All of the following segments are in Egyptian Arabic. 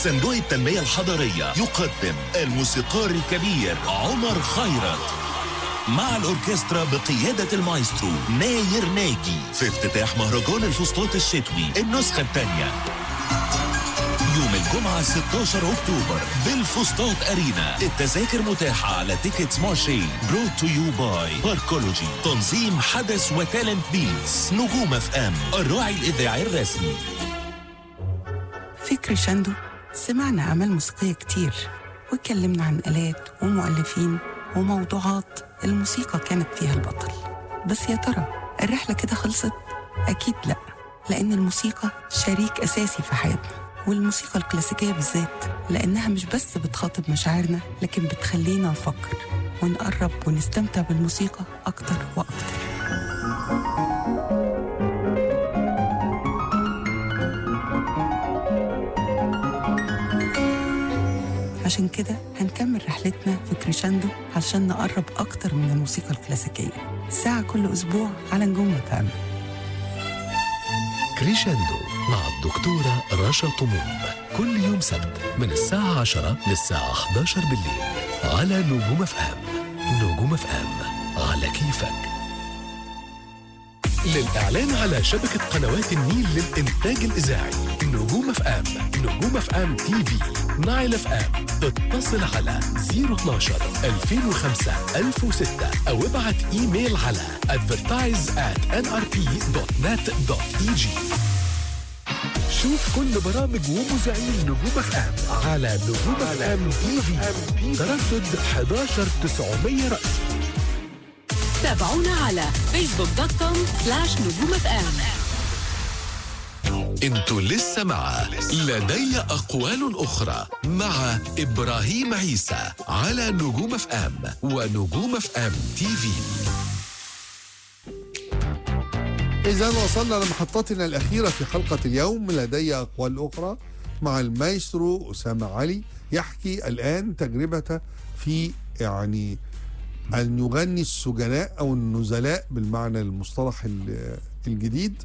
صندوق التنمية الحضرية يقدم الموسيقار الكبير عمر خيرت مع الأوركسترا بقيادة المايسترو ناير ناجي في افتتاح مهرجان الفسطاط الشتوي النسخة الثانية يوم الجمعة 16 أكتوبر بالفسطاط أرينا التذاكر متاحة على تيكتس مارشي برود تو يو باي باركولوجي تنظيم حدث وتالنت بيتس نجوم اف ام الراعي الإذاعي الرسمي في كريشاندو سمعنا أعمال موسيقية كتير واتكلمنا عن آلات ومؤلفين وموضوعات الموسيقى كانت فيها البطل بس يا ترى الرحلة كده خلصت؟ أكيد لأ لأن الموسيقى شريك أساسي في حياتنا والموسيقى الكلاسيكية بالذات لأنها مش بس بتخاطب مشاعرنا لكن بتخلينا نفكر ونقرب ونستمتع بالموسيقى أكتر وأكتر عشان كده هنكمل رحلتنا في كريشاندو علشان نقرب أكتر من الموسيقى الكلاسيكية ساعة كل أسبوع على نجوم فهم كريشاندو مع الدكتورة رشا طموم كل يوم سبت من الساعة 10 للساعة 11 بالليل على نجوم اف ام نجوم اف ام على كيفك للإعلان على شبكة قنوات النيل للإنتاج الإذاعي نجوم اف ام نجوم اف ام تي في نايل اف ام اتصل على 012 2005 1006 أو ابعت إيميل على advertise at nrp.net.eg شوف كل برامج ومذيعين نجوم اف ام على نجوم اف ام تي في تردد 11 900 رأس تابعونا على فيسبوك دوت كوم سلاش نجوم اف ام انتوا لسه مع لدي أقوال أخرى مع إبراهيم عيسى على نجوم اف ام ونجوم اف ام تي في إذا وصلنا لمحطتنا الأخيرة في حلقة اليوم لدي أقوال أخرى مع المايسترو أسامة علي يحكي الآن تجربته في يعني أن يغني السجناء أو النزلاء بالمعنى المصطلح ال- الجديد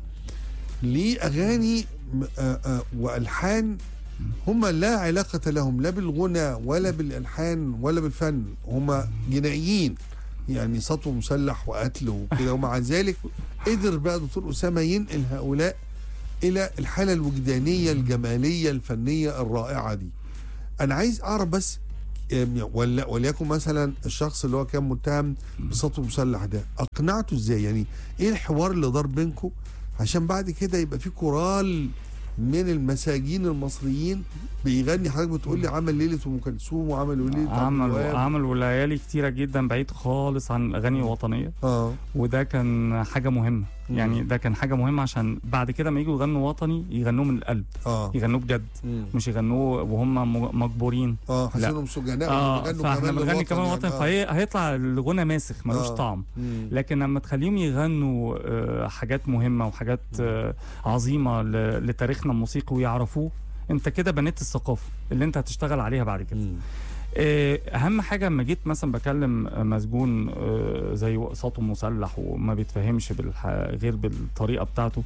لأغاني م- آه آه وألحان هم لا علاقة لهم لا بالغنى ولا بالألحان ولا بالفن هم جنائيين يعني سطو مسلح وقتل وكده ومع ذلك قدر بقى دكتور أسامة ينقل هؤلاء إلى الحالة الوجدانية الجمالية الفنية الرائعة دي أنا عايز أعرف بس أم، ولا وليكن مثلا الشخص اللي هو كان متهم بسطو مسلح ده أقنعته إزاي يعني إيه الحوار اللي دار بينكم عشان بعد كده يبقى في كورال من المساجين المصريين بيغني حضرتك بتقول لي عمل ليله ام كلثوم وعمل ليله عبد عمل الوهاب. عمل ليالي كتيرة جدا بعيد خالص عن الأغاني الوطنية اه وده كان حاجة مهمة يعني ده كان حاجة مهمة عشان بعد كده ما يجوا يغنوا وطني يغنوه من القلب اه يغنوه بجد مم. مش يغنوه وهم م- مجبورين اه حسينهم سجناء اه وبيغنوا فاحنا بنغني للوطن كمان يعني. وطن آه. فهي هيطلع الغنى ماسخ ملوش آه. طعم مم. لكن لما تخليهم يغنوا آه، حاجات مهمة وحاجات آه، عظيمة ل- لتاريخنا الموسيقي ويعرفوه انت كده بنيت الثقافة اللي انت هتشتغل عليها بعد كده مم. آه، اهم حاجه لما جيت مثلا بكلم آه، مسجون آه، زي صوته مسلح وما بيتفهمش بالح... غير بالطريقه بتاعته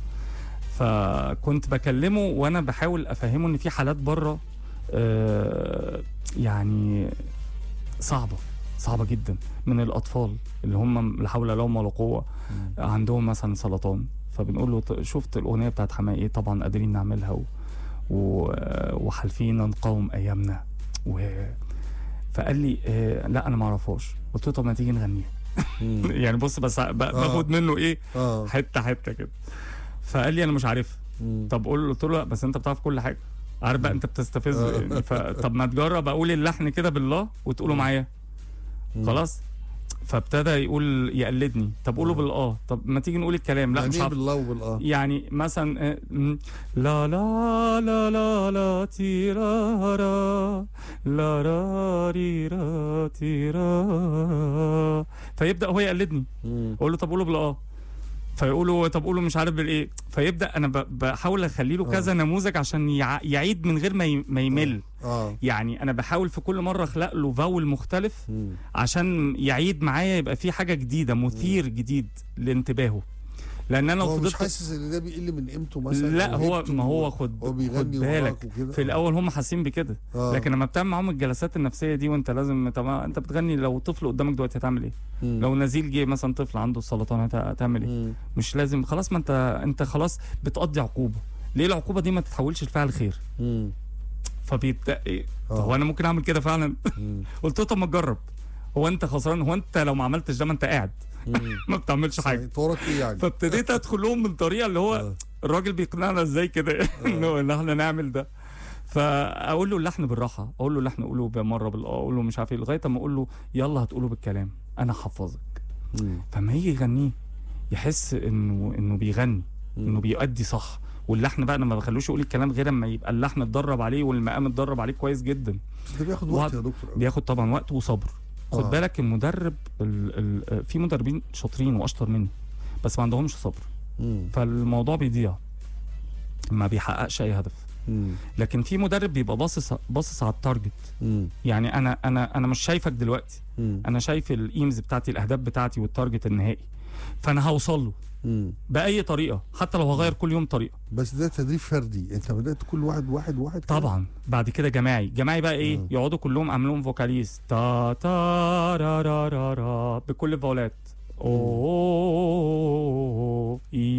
فكنت بكلمه وانا بحاول افهمه ان في حالات بره آه، يعني صعبه صعبه جدا من الاطفال اللي هم لا حول لهم ولا قوه عندهم مثلا سرطان فبنقول له ط- شفت الاغنيه بتاعت حماقي ايه طبعا قادرين نعملها و... و... وحالفين نقاوم ايامنا و... فقال لي آه لا انا ما اعرفهاش قلت له طب ما تيجي نغنيها مم. يعني بص بس ب- باخد منه ايه اه حته حته كده فقال لي انا مش عارفها مم. طب قول له قلت له لا بس انت بتعرف كل حاجه عارف بقى انت بتستفز آه. يعني ف... طب ما تجرب اقول اللحن كده بالله وتقوله معايا مم. خلاص فابتدى يقول يقلدني طب قوله بالاه طب ما تيجي نقول الكلام لا يعني مش ايه عارف بالله وبالاه يعني مثلا آه، م، لا لا لا لا لا تيرارا لا را ري را تيرا فيبدا هو يقلدني مم. اقول له طب قوله بالاه فيقولوا طب قوله مش عارف بالايه فيبدا انا ب- بحاول اخلي له كذا نموذج عشان يع- يعيد من غير ما ي- ما يمل اه يعني انا بحاول في كل مره اخلق له فاول مختلف مم. عشان يعيد معايا يبقى في حاجه جديده مثير جديد لانتباهه لان انا لو هو مش فضلت حاسس ان ده بيقل من قيمته مثلا لا أو هو هيبته ما هو و- خد هو خد بيغني بالك وراك وكده في الاول هم حاسين بكده آه. لكن لما بتعمل معاهم الجلسات النفسيه دي وانت لازم طبعا انت بتغني لو طفل قدامك دلوقتي هتعمل ايه؟ مم. لو نزيل جه مثلا طفل عنده السرطان هت- هتعمل ايه؟ مم. مش لازم خلاص ما انت انت خلاص بتقضي عقوبه ليه العقوبه دي ما تتحولش لفعل خير مم. فبيبدا ايه آه. هو انا ممكن اعمل كده فعلا مم. قلت له طب ما تجرب هو انت خسران هو انت لو ما عملتش ده ما انت قاعد مم. ما بتعملش حاجه انت وراك ايه يعني؟ فابتديت ادخل لهم من طريقه اللي هو آه. الراجل بيقنعنا ازاي كده انه ان احنا نعمل ده فاقول له اللحن بالراحه اقول له اللحن قوله بمره بالاه اقول له مش عارف ايه لغايه اما اقول له يلا هتقوله بالكلام انا هحفظك مم. فما يجي يغنيه يحس انه انه بيغني انه بيؤدي صح واللحن بقى انا ما بخلوش يقول الكلام غير اما يبقى اللحن اتدرب عليه والمقام اتدرب عليه كويس جدا بس ده بياخد وقت- وقت يا دكتور أوي. بياخد طبعا وقت وصبر خد آه. بالك المدرب ال ال في مدربين شاطرين واشطر مني بس ما عندهمش صبر مم. فالموضوع بيضيع ما بيحققش اي هدف مم. لكن في مدرب بيبقى باصص باصص على التارجت مم. يعني انا انا انا مش شايفك دلوقتي مم. انا شايف الايمز بتاعتي الاهداف بتاعتي والتارجت النهائي فانا هوصل له مم. باي طريقه حتى لو هغير كل يوم طريقه بس ده تدريب فردي انت بدات كل واحد واحد واحد كده؟ طبعا بعد كده جماعي جماعي بقى ايه مم. يقعدوا كلهم عاملين فوكاليز تا تا را را را را بكل الفاولات اوه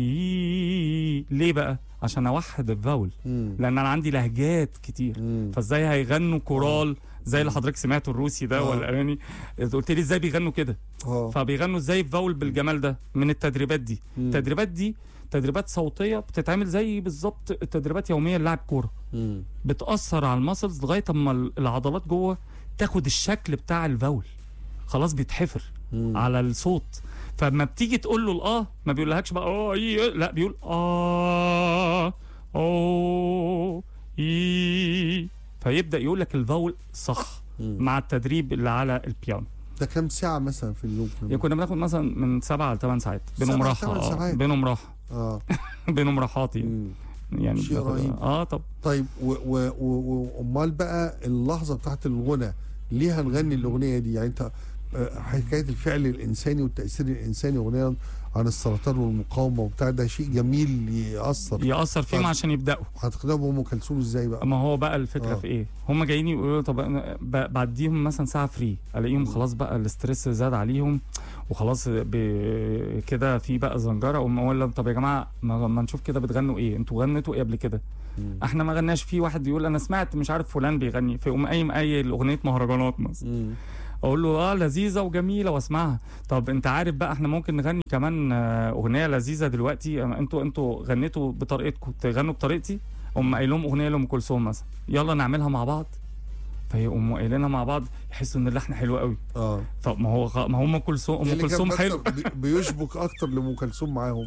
اي ليه بقى عشان اوحد الفاول مم. لان انا عندي لهجات كتير مم. فازاي هيغنوا كورال زي اللي حضرتك سمعته الروسي ده آه. والالماني قلت لي ازاي بيغنوا كده اه فبيغنوا ازاي فاول بالجمال ده من التدريبات دي مم. التدريبات دي تدريبات صوتيه بتتعمل زي بالظبط التدريبات يوميه للاعب كوره مم. بتاثر على المسلز لغايه اما العضلات جوه تاخد الشكل بتاع الفاول خلاص بيتحفر مم. على الصوت فما بتيجي تقول له الاه ما بيقولهاش بقى اه اي لا بيقول اه او اي فيبدا يقول لك الفاول صح مم. مع التدريب اللي على البيانو ده كام ساعه مثلا في اليوم يعني كنا بناخد مثلا من سبعة لثمان ساعات بينهم سبعة راحه لثمان آه، ساعات. بينهم راحه اه بينهم راحات يعني مم. يعني شيء بناخد- رهيب. اه طب طيب و- و- و- وامال بقى اللحظه بتاعت الغنى ليه هنغني الاغنيه دي يعني انت آه، حكايه الفعل الانساني والتاثير الانساني اغنيه عن السرطان والمقاومه وبتاع ده شيء جميل ياثر ياثر فيهم طب. عشان يبداوا هتقنعوا بام كلثوم ازاي بقى؟ ما هو بقى الفكره آه. في ايه هم جايين يقولوا طب أنا ب- بعديهم مثلا ساعه فري الاقيهم خلاص بقى الاسترس زاد عليهم وخلاص ب- كده في بقى زنجره اقوم اقول لهم طب يا جماعه ما, ما نشوف كده بتغنوا ايه انتوا غنيتوا ايه قبل كده مم. احنا ما غناش في واحد يقول انا سمعت مش عارف فلان بيغني فيقوم قايم قايل اغنيه مهرجانات مثلا مم. اقول له اه لذيذه وجميله واسمعها طب انت عارف بقى احنا ممكن نغني كمان آه، اغنيه لذيذه دلوقتي أما انتوا انتوا غنيتوا بطريقتكم تغنوا بطريقتي اقوم قايل لهم اغنيه لام كلثوم مثلا يلا نعملها مع بعض فيقوموا قايلينها مع بعض يحسوا ان اللحن حلو قوي اه فما هو غ- ما هو ام كلثوم ام اللي كان كلثوم أكتر حلو بي- بيشبك اكتر لام كلثوم معاهم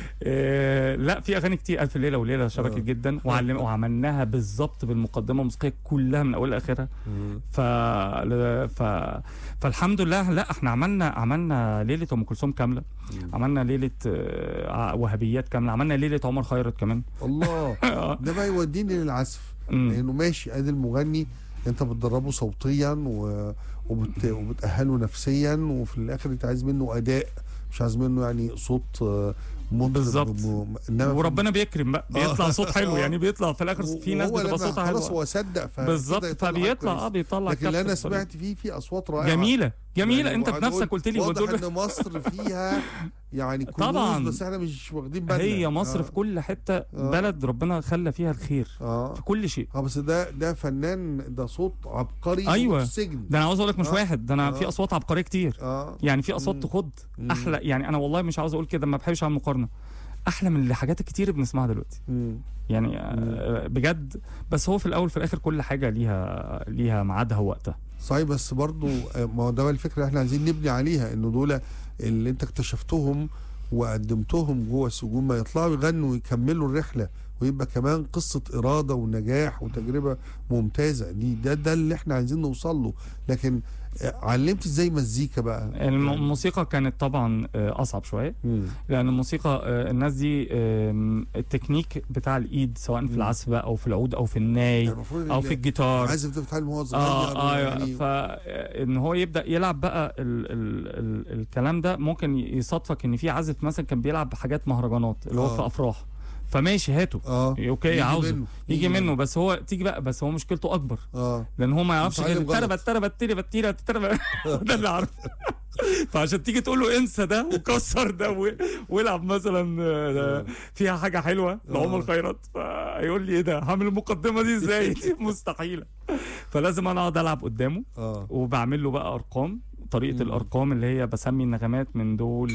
آه لا في اغاني كتير الف ليله وليله شبكت آه. جدا وعلم وعملناها بالظبط بالمقدمه الموسيقيه كلها من اولها لاخرها ف... ف... فالحمد لله لا احنا عملنا عملنا ليله ام كلثوم كامله عملنا ليله آه، وهابيات كامله عملنا ليله عمر خيرت كمان الله آه. ده بقى يوديني للعزف مم. لانه ماشي ادي المغني انت بتدربه صوتيا و... وبت... وبتاهله نفسيا وفي الاخر انت عايز منه اداء مش عايز منه يعني صوت آه، مطرب بالظبط. م- انما في- وربنا بيكرم بقى بيطلع صوت حلو يعني بيطلع في الاخر في ناس وهو بتبقى لما صوتها خلاص حلو هو صدق ف بالظبط فبيطلع اه بيطلع لكن اللي انا كابتن سمعت فيه في اصوات رائعه جميله جميله يعني انت وقعد بنفسك أقول قلت لي واضح بتقول ان مصر فيها يعني كنوز طبعاً. بس احنا مش واخدين بالنا هي مصر آه. في كل حته بلد ربنا خلى فيها الخير اه في كل شيء اه بس ده ده فنان ده صوت عبقري أيوة. في السجن ده انا عاوز اقول لك مش آه. واحد ده انا آه. في اصوات عبقريه كتير اه يعني في اصوات مم. تخض مم. احلى يعني انا والله مش عاوز اقول كده ما بحبش اعمل مقارنه احلى من الحاجات الكتير اللي بنسمعها دلوقتي مم. يعني آه، بجد بس هو في الاول في الاخر كل حاجه ليها ليها ميعادها ووقتها صحيح بس برضو آه، ما هو ده بقى الفكره اللي احنا عايزين نبني عليها انه دول اللي انت اكتشفتهم وقدمتهم جوه السجون ما يطلعوا يغنوا ويكملوا الرحله ويبقى كمان قصه اراده ونجاح وتجربه ممتازه دي ده ده اللي احنا عايزين نوصل له لكن آه، علمت ازاي مزيكا بقى الم- الموسيقى كانت طبعا آه، اصعب شويه مم. لان الموسيقى آه، الناس دي آم، التكنيك بتاع الايد سواء في العزف بقى او في العود او في الناي يعني المفروض او ال- في الجيتار العازف ده بيتعلم وهو صغير اه اه يعني فان هو يبدا يلعب بقى ال ال ال الكلام ده ممكن يصادفك ان في عازف مثلا كان بيلعب حاجات مهرجانات اللي هو آه. في افراح فماشي هاته اه اوكي يجي عاوزه منه. يجي منه بس هو تيجي بقى بس هو مشكلته اكبر اه لان هو ما يعرفش غير متعلم غلط. تربت تربت تربت تربت تربت ده اللي عارف فعشان تيجي تقول له انسى ده وكسر ده و- والعب مثلا آه، فيها حاجه حلوه لعمر خيرت فيقول لي ايه ده هعمل المقدمه دي ازاي دي مستحيله فلازم انا اقعد العب قدامه اه وبعمل له بقى ارقام طريقه مم. الارقام اللي هي بسمي النغمات من دول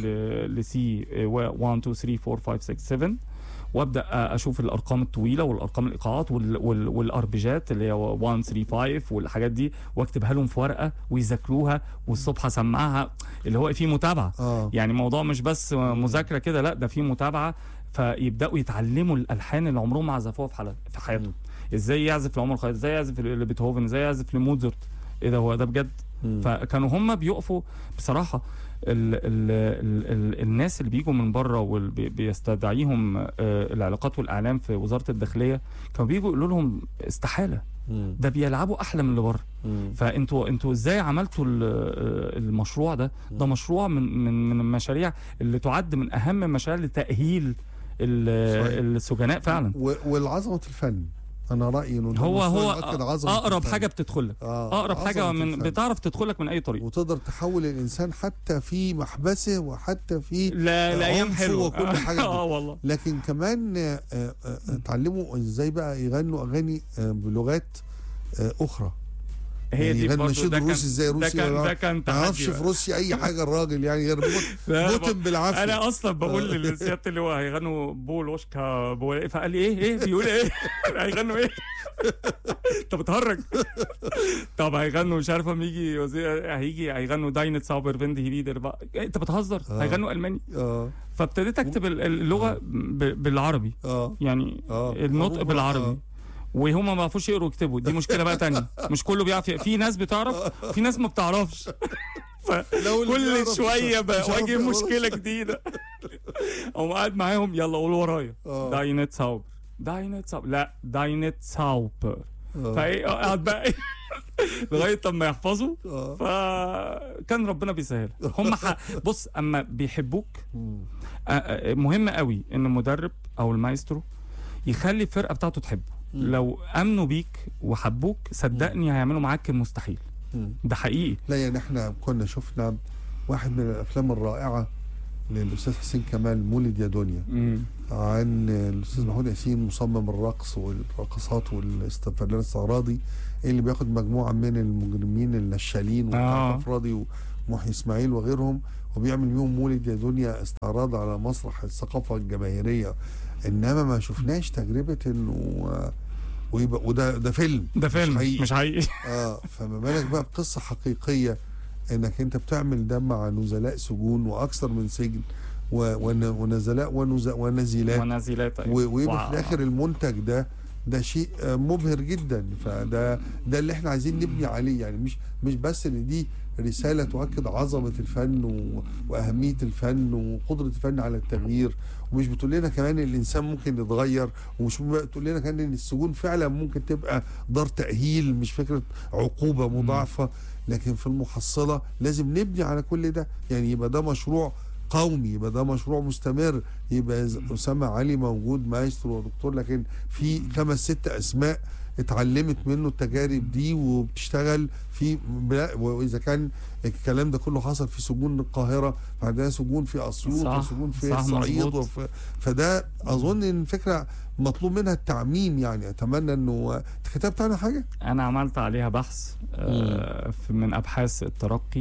لسي 1 2 3 4 5 6 7 وابدا اشوف الارقام الطويله والارقام الايقاعات وال- وال- والاربجات اللي هي 1 3 5 والحاجات دي واكتبها لهم في ورقه ويذاكروها والصبح اسمعها اللي هو في متابعه اه يعني موضوع مش بس مذاكره كده لا ده في متابعه فيبداوا يتعلموا الالحان اللي عمرهم ما عزفوها في حلا- في حياتهم ازاي يعزف لعمر خيرت ازاي يعزف لبيتهوفن ازاي يعزف لموزارت ايه ده هو ده بجد مم. فكانوا هم بيقفوا بصراحه ال ال ال ال الناس اللي بيجوا من بره وبيستدعيهم العلاقات والاعلام في وزاره الداخليه كانوا بيجوا يقولوا لهم استحاله مم. ده بيلعبوا احلى من اللي بره مم. فانتوا انتوا ازاي عملتوا ال- المشروع ده ده مشروع من من من المشاريع اللي تعد من اهم المشاريع لتاهيل ال- صحيح. السجناء فعلا و- والعظمه الفن انا رايي انه ده هو مشروع هو يؤكد عظمة اقرب الفن. حاجه بتدخل لك آه، اقرب حاجه عظمة من الفن. بتعرف تدخلك من اي طريق وتقدر تحول الانسان حتى في محبسه وحتى في لا لا ايام عنف حلوه وكل حاجة اه والله لكن كمان آه، آه، آه، اتعلموا ازاي بقى يغنوا اغاني آه، بلغات آه، اخرى هي يعني دي يغني برضه نشيد ده كان روسي ازاي ده روسي كان ولا- ده كان ما يعرفش تحدي في بقى. روسيا اي حاجه الراجل يعني غير موت لا، موتن بالعافيه انا اصلا بقول للسيادة اللي هو هيغنوا بولوشكا بول... فقال لي ايه ايه بيقول ايه هيغنوا ايه انت بتهرج طب هيغنوا مش عارف لما يجي وزير هيجي هيغنوا داينت ساوبر فيند هيفيدر بقى إيه، انت بتهزر آه. هيغنوا الماني اه فابتديت اكتب ال- اللغه ب- بالعربي اه يعني آه. النطق معروف. بالعربي آه. وهم ما بيعرفوش يقروا ويكتبوا دي مشكله بقى تانية مش كله بيعرف يق- في ناس بتعرف في ناس ما بتعرفش لو اللي كل بيعرف شويه مش عارف بواجه يقرا. مشكله جديده اقوم قاعد معاهم يلا قولوا ورايا آه. داينت ساوبر داينت ساوبر لا داينت ساوبر آه. فايه قاعد بقى إيه؟ لغايه لما يحفظوا آه. فكان ربنا بيسهل هم ح... بص اما بيحبوك مم. آه، آه، مهم قوي ان المدرب او المايسترو يخلي الفرقه بتاعته تحبه لو امنوا بيك وحبوك صدقني هيعملوا معاك المستحيل مم. ده حقيقي لا يعني احنا كنا شفنا واحد من الافلام الرائعه للاستاذ حسين كمال مولد يا دنيا عن الاستاذ محمود ياسين مصمم الرقص والرقصات والفنان الاستعراضي اللي بياخد مجموعه من المجرمين النشالين آه. وفرادي ومحي اسماعيل وغيرهم وبيعمل بيهم مولد يا دنيا استعراض على مسرح الثقافه الجماهيريه انما ما شفناش تجربه انه آه، ويبقى وده ده فيلم ده فيلم حقيقي. مش حقيقي اه فما بالك بقى بقصه حقيقيه انك انت بتعمل ده مع نزلاء سجون واكثر من سجن و- ون- ونزلاء ونز- ونزيلات ونازلات و- ويبقى واو. في الاخر المنتج ده ده شيء آه، مبهر جدا فده ده اللي احنا عايزين نبني عليه يعني مش مش بس ان دي رساله تؤكد عظمه الفن و- واهميه الفن وقدره الفن على التغيير ومش بتقول لنا كمان ان الانسان ممكن يتغير ومش بتقول لنا كمان ان السجون فعلا ممكن تبقى دار تاهيل مش فكره عقوبه مضاعفه لكن في المحصله لازم نبني على كل ده يعني يبقى ده مشروع قومي يبقى ده مشروع مستمر يبقى ز- اسامه علي موجود مايسترو ودكتور لكن في خمس ست اسماء اتعلمت منه التجارب دي وبتشتغل في بلا- واذا كان الكلام ده كله حصل في سجون القاهره فعندنا سجون في اسيوط صح، وسجون في صح، الصعيد مظبوط. وفي فده اظن ان الفكره مطلوب منها التعميم يعني اتمنى انه انت كتبت عنها حاجه؟ انا عملت عليها بحث آه، في- من ابحاث الترقي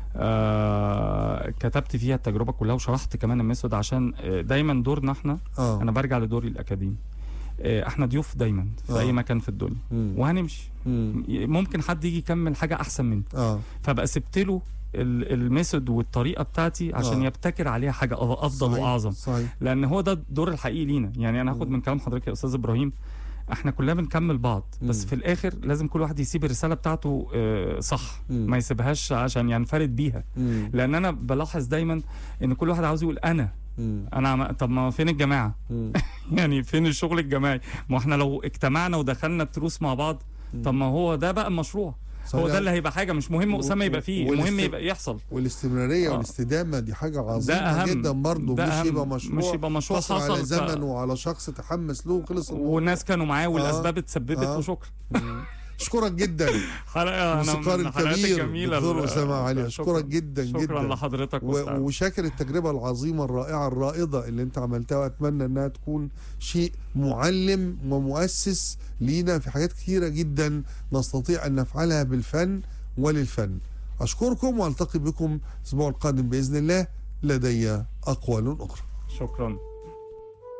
آه، كتبت فيها التجربه كلها وشرحت كمان الميثود عشان آه، دايما دورنا احنا اه انا برجع لدوري الاكاديمي آه، احنا ضيوف دايما في آه. اي مكان في الدنيا مم. وهنمشي مم. ممكن حد يجي يكمل حاجه احسن مني اه فبقى سبت له ال- الميثود والطريقه بتاعتي عشان آه. يبتكر عليها حاجه أف- افضل صحيح، واعظم صحيح لان هو ده الدور الحقيقي لينا يعني انا هاخد من كلام حضرتك يا استاذ ابراهيم احنا كلنا بنكمل بعض بس مم. في الاخر لازم كل واحد يسيب الرساله بتاعته آه، صح مم. ما يسيبهاش عشان ينفرد بيها مم. لان انا بلاحظ دايما ان كل واحد عاوز يقول انا مم. انا عم... طب ما فين الجماعه مم. يعني فين الشغل الجماعي ما احنا لو اجتمعنا ودخلنا التروس مع بعض طب ما هو ده بقى المشروع هو صحيح. ده اللي هيبقى حاجه مش مهم و- اسامه يبقى فيه والاست- المهم يبقى يحصل والاستمراريه آه. والاستدامه دي حاجه ده عظيمه اهم جدا برضه ده مش أهم. يبقى مشروع مش يبقى مشروع قصر على حصل ف- زمن وعلى شخص تحمس له وخلص الموضوع. والناس كانوا معاه والاسباب اتسببت آه. وشكرا اشكرك جدا حلقه أنا الموسيقار من الحلقات الكبير الجميلة دكتور ال- اسامه علي شكراً. اشكرك جدا شكرا جدا لحضرتك و- واستاذ. وشاكر التجربة العظيمة الرائعة الرائدة اللي انت عملتها واتمنى انها تكون شيء معلم ومؤسس لينا في حاجات كثيرة جدا نستطيع ان نفعلها بالفن وللفن اشكركم والتقي بكم الاسبوع القادم باذن الله لدي اقوال اخرى شكرا